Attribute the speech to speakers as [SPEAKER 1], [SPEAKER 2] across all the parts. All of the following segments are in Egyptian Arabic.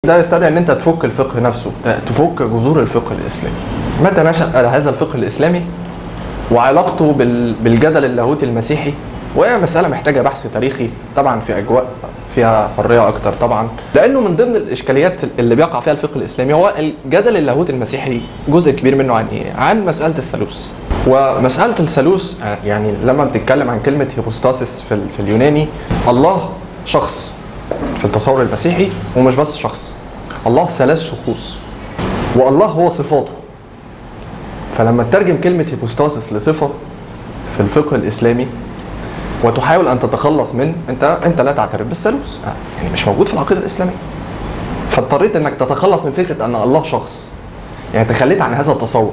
[SPEAKER 1] ده يستدعي ان انت تفك الفقه نفسه تفك جذور الفقه الاسلامي متى نشا هذا الفقه الاسلامي وعلاقته بال- بالجدل اللاهوتي المسيحي وهي مسألة محتاجة بحث تاريخي طبعا في أجواء فيها حرية أكتر طبعا لأنه من ضمن الإشكاليات اللي بيقع فيها الفقه الإسلامي هو الجدل اللاهوتي المسيحي جزء كبير منه عن إيه؟ عن مسألة الثالوث ومسألة الثالوث آه، يعني لما بتتكلم عن كلمة هيبوستاسيس في, ال- في اليوناني الله شخص في التصور المسيحي ومش بس شخص الله ثلاث شخوص والله هو صفاته فلما تترجم كلمة هيبوستاسيس لصفة في الفقه الإسلامي وتحاول أن تتخلص من أنت أنت لا تعترف بالثالوث آه، يعني مش موجود في العقيدة الإسلامية فاضطريت أنك تتخلص من فكرة أن الله شخص يعني تخليت عن هذا التصور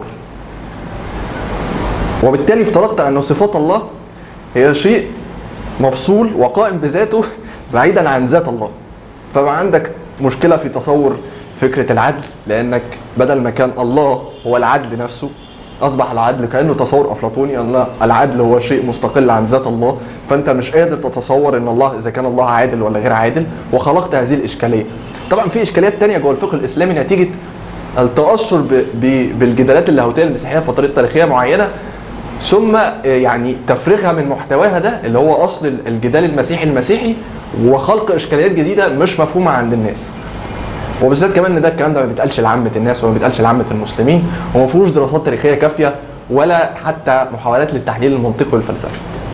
[SPEAKER 1] وبالتالي افترضت أن صفات الله هي شيء مفصول وقائم بذاته بعيدا عن ذات الله فبقى عندك مشكلة في تصور فكرة العدل لأنك بدل ما كان الله هو العدل نفسه أصبح العدل كأنه تصور أفلاطوني أن العدل هو شيء مستقل عن ذات الله فأنت مش قادر تتصور أن الله إذا كان الله عادل ولا غير عادل وخلقت هذه الإشكالية طبعا في إشكاليات تانية جوه الفقه الإسلامي نتيجة التأثر ب- ب- بالجدالات اللاهوتية المسيحية في فترات تاريخية معينة ثم يعني تفريغها من محتواها ده اللي هو اصل الجدال المسيحي المسيحي وخلق اشكاليات جديده مش مفهومه عند الناس وبالذات كمان ان ده الكلام ده ما بيتقالش لعامه الناس وما بيتقالش لعامه المسلمين وما فيهوش دراسات تاريخيه كافيه ولا حتى محاولات للتحليل المنطقي والفلسفي